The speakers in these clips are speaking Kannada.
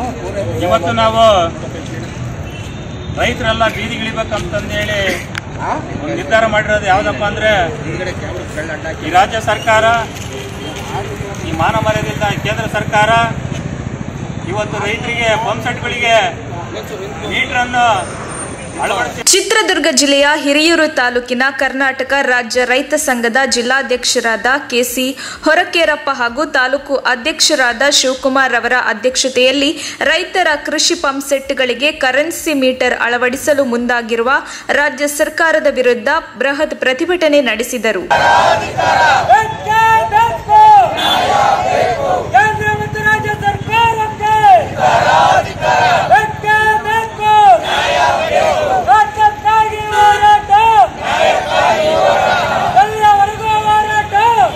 ಇವತ್ತು ನಾವು ರೈತರೆಲ್ಲ ಬೀದಿಗಿಳಿಬೇಕಂತಂದೇಳಿ ಒಂದು ನಿರ್ಧಾರ ಮಾಡಿರೋದು ಯಾವುದಪ್ಪ ಅಂದ್ರೆ ಈ ರಾಜ್ಯ ಸರ್ಕಾರ ಈ ಮಾನ ಮರ್ಯಾದೆಯಿಂದ ಕೇಂದ್ರ ಸರ್ಕಾರ ಇವತ್ತು ರೈತರಿಗೆ ಪಂಪ್ ಸೆಟ್ಗಳಿಗೆ ಮೀಟರನ್ನು ಅಳವಡಿಸಿ ಚಿತ್ರದುರ್ಗ ಜಿಲ್ಲೆಯ ಹಿರಿಯೂರು ತಾಲೂಕಿನ ಕರ್ನಾಟಕ ರಾಜ್ಯ ರೈತ ಸಂಘದ ಜಿಲ್ಲಾಧ್ಯಕ್ಷರಾದ ಕೆಸಿ ಹೊರಕೇರಪ್ಪ ಹಾಗೂ ತಾಲೂಕು ಅಧ್ಯಕ್ಷರಾದ ಶಿವಕುಮಾರ್ ಅವರ ಅಧ್ಯಕ್ಷತೆಯಲ್ಲಿ ರೈತರ ಕೃಷಿ ಪಂಪ್ ಸೆಟ್ಗಳಿಗೆ ಕರೆನ್ಸಿ ಮೀಟರ್ ಅಳವಡಿಸಲು ಮುಂದಾಗಿರುವ ರಾಜ್ಯ ಸರ್ಕಾರದ ವಿರುದ್ಧ ಬೃಹತ್ ಪ್ರತಿಭಟನೆ ನಡೆಸಿದರು ಬೇಕೇ ಬೇಕು ಕೇಂದ್ರ ಮತ್ತು ರಾಜ್ಯ ಸರ್ಕಾರಕ್ಕೆ ಬೇಕೇ ಬೇಕು ರಾಜ್ಯಕ್ಕಾಗಿ ಹೋರಾಟ ಎಲ್ಲವರೆಗೂ ಹೋರಾಟ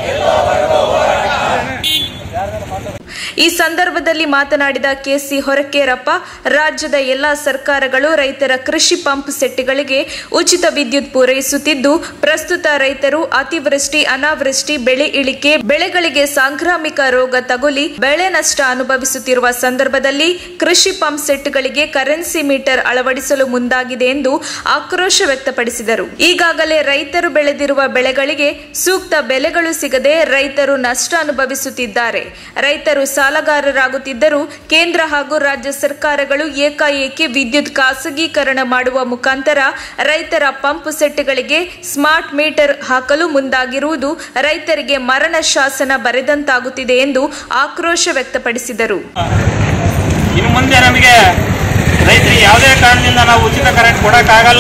ಈ ಸಂದರ್ಭದಲ್ಲಿ ಮಾತನಾಡಿದ ಕೆಸಿ ಹೊರಕೇರಪ್ಪ ರಾಜ್ಯದ ಎಲ್ಲಾ ಸರ್ಕಾರಗಳು ರೈತರ ಕೃಷಿ ಪಂಪ್ ಸೆಟ್ಗಳಿಗೆ ಉಚಿತ ವಿದ್ಯುತ್ ಪೂರೈಸುತ್ತಿದ್ದು ಪ್ರಸ್ತುತ ರೈತರು ಅತಿವೃಷ್ಟಿ ಅನಾವೃಷ್ಟಿ ಬೆಳೆ ಇಳಿಕೆ ಬೆಳೆಗಳಿಗೆ ಸಾಂಕ್ರಾಮಿಕ ರೋಗ ತಗುಲಿ ಬೆಳೆ ನಷ್ಟ ಅನುಭವಿಸುತ್ತಿರುವ ಸಂದರ್ಭದಲ್ಲಿ ಕೃಷಿ ಪಂಪ್ ಸೆಟ್ಗಳಿಗೆ ಕರೆನ್ಸಿ ಮೀಟರ್ ಅಳವಡಿಸಲು ಮುಂದಾಗಿದೆ ಎಂದು ಆಕ್ರೋಶ ವ್ಯಕ್ತಪಡಿಸಿದರು ಈಗಾಗಲೇ ರೈತರು ಬೆಳೆದಿರುವ ಬೆಳೆಗಳಿಗೆ ಸೂಕ್ತ ಬೆಲೆಗಳು ಸಿಗದೆ ರೈತರು ನಷ್ಟ ಅನುಭವಿಸುತ್ತಿದ್ದಾರೆ ರೈತರು ಸಾಲಗಾರರಾಗುತ್ತಿದ್ದರೂ ಕೇಂದ್ರ ಹಾಗೂ ರಾಜ್ಯ ಸರ್ಕಾರಗಳು ಏಕಾಏಕಿ ವಿದ್ಯುತ್ ಖಾಸಗೀಕರಣ ಮಾಡುವ ಮುಖಾಂತರ ರೈತರ ಪಂಪ್ ಸೆಟ್ಗಳಿಗೆ ಸ್ಮಾರ್ಟ್ ಮೀಟರ್ ಹಾಕಲು ಮುಂದಾಗಿರುವುದು ರೈತರಿಗೆ ಮರಣ ಶಾಸನ ಬರೆದಂತಾಗುತ್ತಿದೆ ಎಂದು ಆಕ್ರೋಶ ವ್ಯಕ್ತಪಡಿಸಿದರು ಇನ್ನು ಮುಂದೆ ನಮಗೆ ರೈತರಿಗೆ ಯಾವುದೇ ಕಾರಣದಿಂದ ನಾವು ಉಚಿತ ಕರೆಂಟ್ ಕೊಡೋಕ್ಕಾಗಲ್ಲ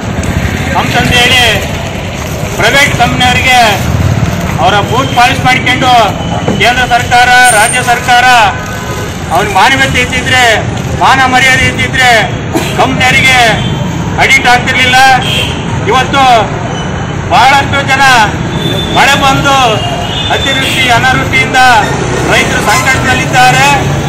ಅಂತಂದೇಳಿ ಪ್ರೈವೇಟ್ ಕಂಪ್ನಿಯವರಿಗೆ ಅವರ ಬೂತ್ ಪಾಲಿಶ್ ಮಾಡ್ಕೊಂಡು ಕೇಂದ್ರ ಸರ್ಕಾರ ರಾಜ್ಯ ಸರ್ಕಾರ ಅವ್ರಿಗೆ ಮಾನವೀಯತೆ ಇದ್ದಿದ್ರೆ ಮಾನ ಮರ್ಯಾದೆ ಇದ್ದಿದ್ರೆ ಕಂಪ್ನಿಯವರಿಗೆ ಅಡಿಟ್ ಆಗ್ತಿರ್ಲಿಲ್ಲ ಇವತ್ತು ಬಹಳಷ್ಟು ಜನ ಮಳೆ ಬಂದು ಅತಿವೃಷ್ಟಿ ಅನಾವೃಷ್ಟಿಯಿಂದ ರೈತರು ಸಂಕಟದಲ್ಲಿದ್ದಾರೆ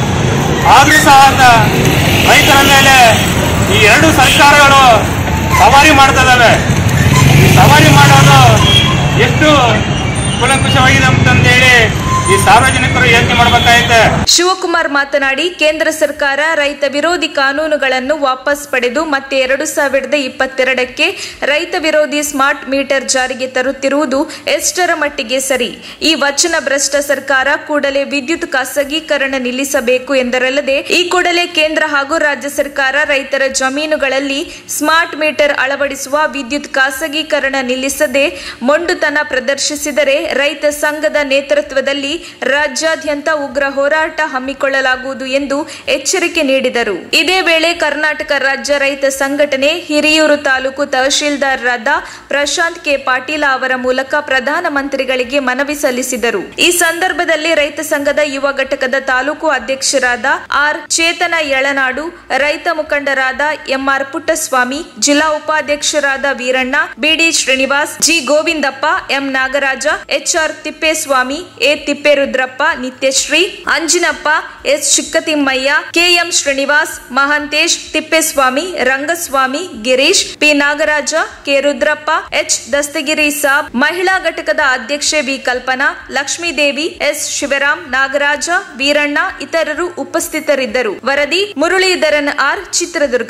ಆದರೂ ಸಹ ಅಂತ ರೈತರ ಮೇಲೆ ಈ ಎರಡು ಸರ್ಕಾರಗಳು ಸವಾರಿ ಮಾಡ್ತಿದ್ದಾವೆ ಈ ಸವಾರಿ ಮಾಡೋದು ಎಷ್ಟು ಕುಲಂಕುಷವಾಗಿದೆ ಅಂತಂದೇಳಿ ಈ ಸಾರ್ವಜನಿಕರು ಯೋಚನೆ ಮಾಡಬೇಕಾಗೈತೆ ಶಿವಕುಮಾರ್ ಮಾತನಾಡಿ ಕೇಂದ್ರ ಸರ್ಕಾರ ರೈತ ವಿರೋಧಿ ಕಾನೂನುಗಳನ್ನು ವಾಪಸ್ ಪಡೆದು ಮತ್ತೆ ಎರಡು ಸಾವಿರದ ಇಪ್ಪತ್ತೆರಡಕ್ಕೆ ರೈತ ವಿರೋಧಿ ಸ್ಮಾರ್ಟ್ ಮೀಟರ್ ಜಾರಿಗೆ ತರುತ್ತಿರುವುದು ಎಷ್ಟರ ಮಟ್ಟಿಗೆ ಸರಿ ಈ ವಚನ ಭ್ರಷ್ಟ ಸರ್ಕಾರ ಕೂಡಲೇ ವಿದ್ಯುತ್ ಖಾಸಗೀಕರಣ ನಿಲ್ಲಿಸಬೇಕು ಎಂದರಲ್ಲದೆ ಈ ಕೂಡಲೇ ಕೇಂದ್ರ ಹಾಗೂ ರಾಜ್ಯ ಸರ್ಕಾರ ರೈತರ ಜಮೀನುಗಳಲ್ಲಿ ಸ್ಮಾರ್ಟ್ ಮೀಟರ್ ಅಳವಡಿಸುವ ವಿದ್ಯುತ್ ಖಾಸಗೀಕರಣ ನಿಲ್ಲಿಸದೆ ಮೊಂಡುತನ ಪ್ರದರ್ಶಿಸಿದರೆ ರೈತ ಸಂಘದ ನೇತೃತ್ವದಲ್ಲಿ ರಾಜ್ಯಾದ್ಯಂತ ಉಗ್ರ ಹೋರಾಟ ಹಮ್ಮಿಕೊಳ್ಳಲಾಗುವುದು ಎಂದು ಎಚ್ಚರಿಕೆ ನೀಡಿದರು ಇದೇ ವೇಳೆ ಕರ್ನಾಟಕ ರಾಜ್ಯ ರೈತ ಸಂಘಟನೆ ಹಿರಿಯೂರು ತಾಲೂಕು ತಹಶೀಲ್ದಾರರಾದ ಪ್ರಶಾಂತ್ ಕೆ ಪಾಟೀಲ ಅವರ ಮೂಲಕ ಪ್ರಧಾನಮಂತ್ರಿಗಳಿಗೆ ಮನವಿ ಸಲ್ಲಿಸಿದರು ಈ ಸಂದರ್ಭದಲ್ಲಿ ರೈತ ಸಂಘದ ಯುವ ಘಟಕದ ತಾಲೂಕು ಅಧ್ಯಕ್ಷರಾದ ಆರ್ ಚೇತನ ಯಳನಾಡು ರೈತ ಮುಖಂಡರಾದ ಎಂಆರ್ ಪುಟ್ಟಸ್ವಾಮಿ ಜಿಲ್ಲಾ ಉಪಾಧ್ಯಕ್ಷರಾದ Veeranna B D Srinivas G Govindappa M Nagaraja H R Tippeswamy A Tipperudrappa Nityashree Anjinappa S Chikkathimmaiah K M Srinivas Mahantesh Tippeswamy Rangaswamy Girish P Nagaraja K Rudrappa H Dastagiri Sab ಮಹಿಳಾ ಘಟಕದ ಅಧ್ಯಕ್ಷೆ ವಿ ಕಲ್ಪನಾ ಲಕ್ಷ್ಮೀದೇವಿ ಎಸ್ ಶಿವರಾಮ್ ನಾಗರಾಜ ವೀರಣ್ಣ ಇತರರು ಉಪಸ್ಥಿತರಿದ್ದರು ವರದಿ ಮುರಳೀಧರನ್ ಆರ್ ಚಿತ್ರದುರ್ಗ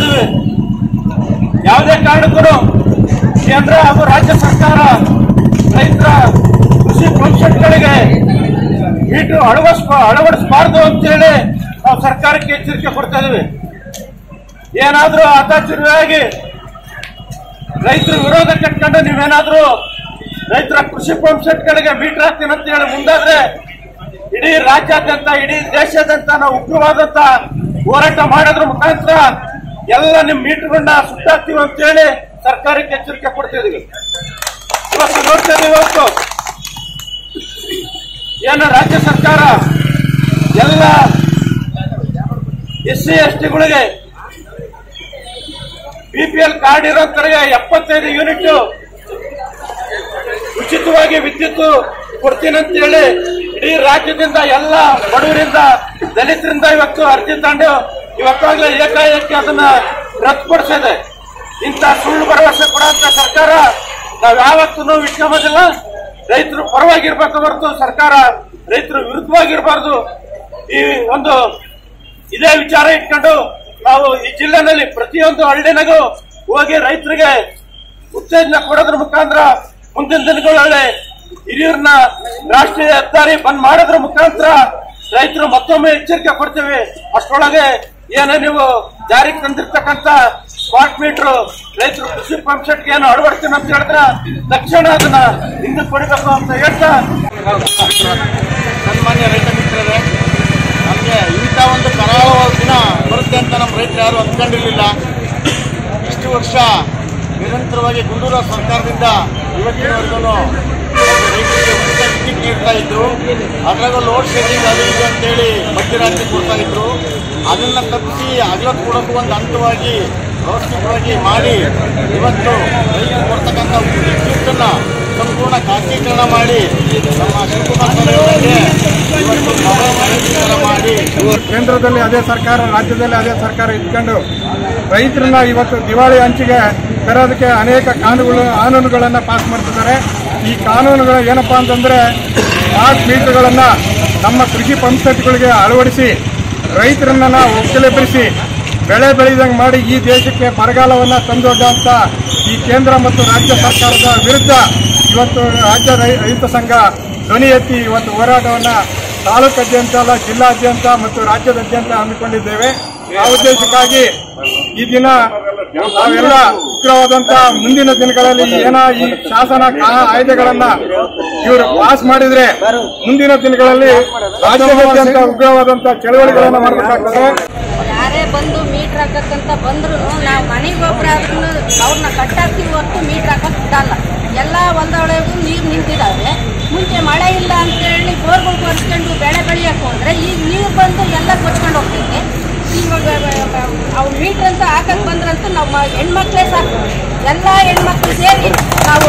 ಯಾವುದೇ ಕಾರಣಕ್ಕೂ ಕೇಂದ್ರ ಹಾಗೂ ರಾಜ್ಯ ಸರ್ಕಾರ ರೈತರ ಕೃಷಿ ಪಂಪ್ಸೆಟ್ಗಳಿಗೆ ಮೀಟರ್ ಅಳವಡಿಸ್ ಅಳವಡಿಸಬಾರ್ದು ಅಂತೇಳಿ ನಾವು ಸರ್ಕಾರಕ್ಕೆ ಎಚ್ಚರಿಕೆ ಕೊಡ್ತಾ ಇದೀವಿ ಏನಾದ್ರೂ ಅತಾಚುರಿಯಾಗಿ ರೈತರ ವಿರೋಧ ಕಟ್ಕೊಂಡು ನೀವೇನಾದ್ರೂ ರೈತರ ಕೃಷಿ ಪಂಪ್ಸೆಟ್ಗಳಿಗೆ ಮೀಟರ್ ಹಾಕ್ತೀನಿ ಅಂತ ಹೇಳಿ ಮುಂದಾದ್ರೆ ಇಡೀ ರಾಜ್ಯಾದ್ಯಂತ ಇಡೀ ದೇಶಾದ್ಯಂತ ನಾವು ಉಗ್ರವಾದಂತ ಹೋರಾಟ ಮಾಡೋದ್ರ ಮುಖಾಂತರ ಎಲ್ಲ ನಿಮ್ ಮೀಟರ್ಗಳನ್ನ ಸುಟ್ಟಾಕ್ತೀವಿ ಅಂತ ಹೇಳಿ ಸರ್ಕಾರಕ್ಕೆ ಎಚ್ಚರಿಕೆ ಕೊಡ್ತಿದೀವಿ ಇವತ್ತು ನೋಡ್ತಾ ಇದೀವಿ ಇವತ್ತು ಏನು ರಾಜ್ಯ ಸರ್ಕಾರ ಎಲ್ಲ ಎಸ್ ಸಿ ಎಸ್ ಟಿಗಳಿಗೆ ಬಿಪಿಎಲ್ ಕಾರ್ಡ್ ಇರೋಂತರಿಗೆ ಎಪ್ಪತ್ತೈದು ಯೂನಿಟ್ ಉಚಿತವಾಗಿ ವಿದ್ಯುತ್ ಕೊಡ್ತೀನಿ ಅಂತ ಹೇಳಿ ಇಡೀ ರಾಜ್ಯದಿಂದ ಎಲ್ಲ ಬಡವರಿಂದ ದಲಿತರಿಂದ ಇವತ್ತು ಅರ್ಜಿ ತಂಡು ಇವತ್ತಾಗಲೇ ಏಕಾಏಕಿ ಅದನ್ನ ರದ್ದುಪಡಿಸಿದೆ ಇಂಥ ಸುಳ್ಳು ಭರವಸೆ ಕೊಡುವಂತ ಸರ್ಕಾರ ನಾವು ಯಾವತ್ತೂ ಇಟ್ಕೊಂಬೋದಿಲ್ಲ ರೈತರು ಪರವಾಗಿರ್ಬೇಕು ಹೊರತು ಸರ್ಕಾರ ರೈತರು ವಿರುದ್ಧವಾಗಿರ್ಬಾರ್ದು ಈ ಒಂದು ಇದೇ ವಿಚಾರ ಇಟ್ಕೊಂಡು ನಾವು ಈ ಜಿಲ್ಲೆನಲ್ಲಿ ಪ್ರತಿಯೊಂದು ಹಳ್ಳಿನಾಗೂ ಹೋಗಿ ರೈತರಿಗೆ ಉತ್ತೇಜನ ಕೊಡೋದ್ರ ಮುಖಾಂತರ ಮುಂದಿನ ದಿನಗಳಲ್ಲಿ ಹಿರಿಯೂರ್ನ ರಾಷ್ಟ್ರೀಯ ಹೆದ್ದಾರಿ ಬಂದ್ ಮಾಡೋದ್ರ ಮುಖಾಂತರ ರೈತರು ಮತ್ತೊಮ್ಮೆ ಎಚ್ಚರಿಕೆ ಕೊಡ್ತೀವಿ ಅಷ್ಟರೊಳಗೆ ಏನೋ ನೀವು ಜಾರಿಗೆ ತಂದಿರ್ತಕ್ಕಂಥ ಸ್ಮಾರ್ಟ್ ಮೀಟರ್ ರೈತರು ಕೃಷಿ ಪಂಪ್ ಸೆಟ್ಗೆ ಏನು ಅಳವಡಿಸ್ತೀನಿ ಅಂತ ಹೇಳಿದ್ರೆ ತಕ್ಷಣ ಅದನ್ನ ಹಿಂದಕ್ಕೆ ಕೊಡಬೇಕು ಅಂತ ಹೇಳ್ತಾ ಸನ್ಮಾನ್ಯ ರೈತ ಮಿತ್ರರೇ ನಮಗೆ ಇಂಥ ಒಂದು ಕರಾಳವಾದ ದಿನ ಬರುತ್ತೆ ಅಂತ ನಮ್ಮ ರೈತರು ಯಾರು ಅಂದ್ಕೊಂಡಿರಲಿಲ್ಲ ಇಷ್ಟು ವರ್ಷ ನಿರಂತರವಾಗಿ ಗುಂಡೂರಾವ್ ಸರ್ಕಾರದಿಂದ ಇವತ್ತಿನವರೆಗೂ ರೈತರಿಗೆ ಉಚಿತ ವಿದ್ಯುತ್ ನೀಡ್ತಾ ಇದ್ರು ಅದ್ರಾಗ ಲೋಡ್ ಶೆಡ್ಡಿಂಗ್ ಅದು ಇದು ಅಂತೇಳಿ ಮಧ್ಯರಾತ್ರಿ ಕೊಡ್ತಾ ಇದ್ರು ಅದನ್ನ ತಪ್ಪಿಸಿ ಅಗಲತ್ ಕೊಡೋಕ್ಕೂ ಒಂದು ಹಂತವಾಗಿ ವ್ಯವಸ್ಥಿತವಾಗಿ ಮಾಡಿ ಇವತ್ತು ರೈತರು ಕೊಡ್ತಕ್ಕಂಥ ವಿದ್ಯುತ್ತನ್ನ ಸಂಪೂರ್ಣ ಖಾಸಗೀಕರಣ ಮಾಡಿ ನಮ್ಮ ಶಿವಕುಮಾರ್ ಸ್ವಾಮಿ ಅವರಿಗೆ ಇವತ್ತು ಖಾಸಗೀಕರಣ ಮಾಡಿ ಕೇಂದ್ರದಲ್ಲಿ ಅದೇ ಸರ್ಕಾರ ರಾಜ್ಯದಲ್ಲಿ ಅದೇ ಸರ್ಕಾರ ಇಟ್ಕೊಂಡು ರೈತರನ್ನ ಇವತ್ತು ದಿವಾಳಿ ಅಂಚಿಗೆ ತರೋದಕ್ಕೆ ಅನೇಕ ಕಾನೂನುಗಳು ಕಾನೂನುಗಳನ್ನು ಪಾಸ್ ಮಾಡ್ತಿದ್ದಾರೆ ಈ ಕಾನೂನುಗಳು ಏನಪ್ಪಾ ಅಂತಂದ್ರೆ ಸ್ಮಾರ್ಟ್ ಮೀಟರ್ಗಳನ್ನು ನಮ್ಮ ಕೃಷಿ ಪಂಪ್ ಸೆಟ್ಗಳಿಗೆ ಅಳವಡಿಸಿ ರೈತರನ್ನ ನಾವು ಒಕ್ಕಲೆಬ್ಬರಿಸಿ ಬೆಳೆ ಬೆಳೆದಂಗೆ ಮಾಡಿ ಈ ದೇಶಕ್ಕೆ ಬರಗಾಲವನ್ನು ತಂದೊಡ್ಡಂತ ಈ ಕೇಂದ್ರ ಮತ್ತು ರಾಜ್ಯ ಸರ್ಕಾರದ ವಿರುದ್ಧ ಇವತ್ತು ರಾಜ್ಯ ರೈ- ರೈತ ಸಂಘ ಧ್ವನಿ ಎತ್ತಿ ಇವತ್ತು ಹೋರಾಟವನ್ನ ತಾಲೂಕಾದ್ಯಂತ ಅಲ್ಲ ಜಿಲ್ಲಾದ್ಯಂತ ಮತ್ತು ರಾಜ್ಯದಾದ್ಯಂತ ಹಮ್ಮಿಕೊಂಡಿದ್ದೇವೆ ಆ ಉದ್ದೇಶಕ್ಕಾಗಿ ಈ ದಿನ ನಾವೆಲ್ಲ ಉಗ್ರವಾದಂತ ಮುಂದಿನ ದಿನಗಳಲ್ಲಿ ಏನ ಈ ಶಾಸನ ಕಾ- ಕಾಯ್ದೆಗಳನ್ನ ಇವರು ಪಾಸ್ ಮಾಡಿದ್ರೆ ಮುಂದಿನ ದಿನಗಳಲ್ಲಿ ರಾಜ್ಯದಾದ್ಯಂತ ಉಗ್ರವಾದಂತ ಚಳವಳಿಗಳನ್ನ ಮಾಡಬೇಕಾಗ್ತದೆ ಯಾರೇ ಬಂದು ಮೀಟರ್ ಹಾಕಕ್ಕಂತ ಬಂದ್ರು ನಾವು ಮನೆಗೆ ಒಬ್ರು ಆದ್ರೂ ಅವ್ರನ್ನ ಕಟ್ಟಾಕ್ತಿವಿ ಹೊರತು ಮೀಟರ್ ಹಾಕಕ್ ಬಿಡಲ್ಲ ಎಲ್ಲ ಹೊಲದೊಳಗೂ ನೀರು ನಿಂತಿದ್ದಾವೆ ಮುಂಚೆ ಮಳೆ ಇಲ್ಲ ಅಂತೇಳಿ ಬೋರ್ಗಳು ಕೊರ್ಸ್ಕೊಂಡು ಬೆಳೆ ಬೆಳೆಯಕ್ಕೆ ಹೋದ್ರೆ ಈಗ ನೀರು ಬಂದು ಎಲ್ಲ ಕೊಚ್ಕೊಂಡು ಹೋಗ್ತೈತೆ ಇವಾಗ ಅವ್ರು ಮೀಟರ್ ಅಂತ ಹಾಕಕ್ ಬಂದ್ರಂತೂ ನಾವು ಮ- ಹೆಣ್ಮಕ್ಳೇ ಸಾಕು ಎಲ್ಲ ಹೆಣ್ಮಕ್ಳು ಸೇರಿ ನಾವು